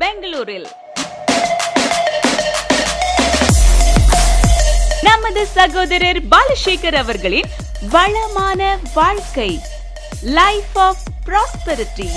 பெங்களூரில் நமது சகோதரர் பாலசேகர் அவர்களின் வளமான வாழ்க்கை லைஃப் ஆஃப் ப்ராஸ்பரிட்டி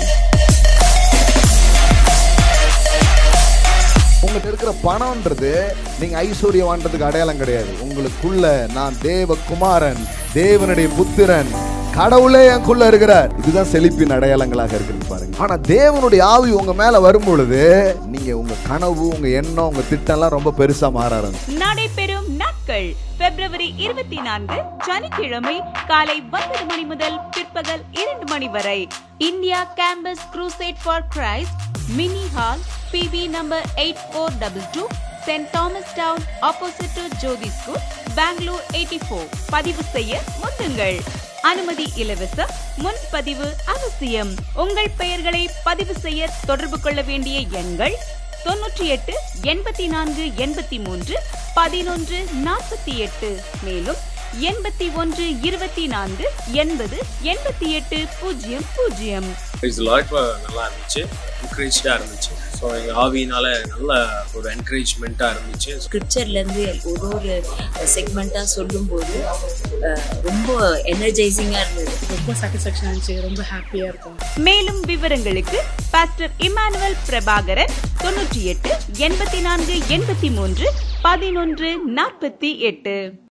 உங்கள்கிட்ட இருக்கிற பணம்ன்றது நீங்க ஐஸ்வர்யவான்றதுக்கு அடையாளம் கிடையாது உங்களுக்குள்ள நான் தேவகுமாரன் தேவனுடைய புத்திரன் கடவுளே எனக்குள்ள இருக்கிறார் இதுதான் செழிப்பின் அடையாளங்களாக இருக்குது பாருங்க ஆனா தேவனுடைய ஆவி உங்க மேல வரும் பொழுது நீங்க உங்க கனவு உங்க எண்ணம் உங்க திட்டம்லாம் ரொம்ப பெருசா மாற ஆரம்பிக்கும் நடைபெறும் நாட்கள் பிப்ரவரி இருபத்தி நான்கு சனிக்கிழமை காலை ஒன்பது மணி முதல் பிற்பகல் இரண்டு மணி வரை India campus crusade for Christ mini hall PV number eight four double two saint Thomas town opposite to Jyothi school Bangalore eighty four பதிவு செய்ய முந்துங்கள் அனுமதி இலவசம் முன்பதிவு அவசியம் உங்கள் பெயர்களை பதிவு செய்ய தொடர்பு கொள்ள வேண்டிய எண்கள் தொன்னூற்றி எட்டு எண்பத்தி நான்கு எண்பத்தி மூன்று பதினொன்று நாற்பத்தி எட்டு மேலும் எண்பத்தி ஒன்று இருபத்தி நான்கு எண்பது எண்பத்தி எட்டு பூஜ்ஜியம் பூஜ்ஜியம் ப்ரைஸ் லாட் நல்லா இருந்துச்சு என்கரேஜாக இருந்துச்சு ஸோ எங்கள் ஆவியினால நல்ல ஒரு என்கரேஜ்மெண்ட்டாக இருந்துச்சு ஸ்கிரிப்சர்லேருந்து ஒரு ஒரு செக்மெண்ட்டாக சொல்லும்போது அஹ், ரொம்ப எனர்ஜைசிங்காக இருந்தது ரொம்ப சாட்டிஸ்ஃபேக்ஷன் இருந்துச்சு ரொம்ப ஹாப்பியாக இருக்கும் மேலும் விவரங்களுக்கு பாஸ்டர் இமானுவல் பிரபாகரன் தொன்னூற்றி எட்டு எண்பத்தி நான்கு எண்பத்தி மூன்று பதினொன்று நாற்பத்தி எட்டு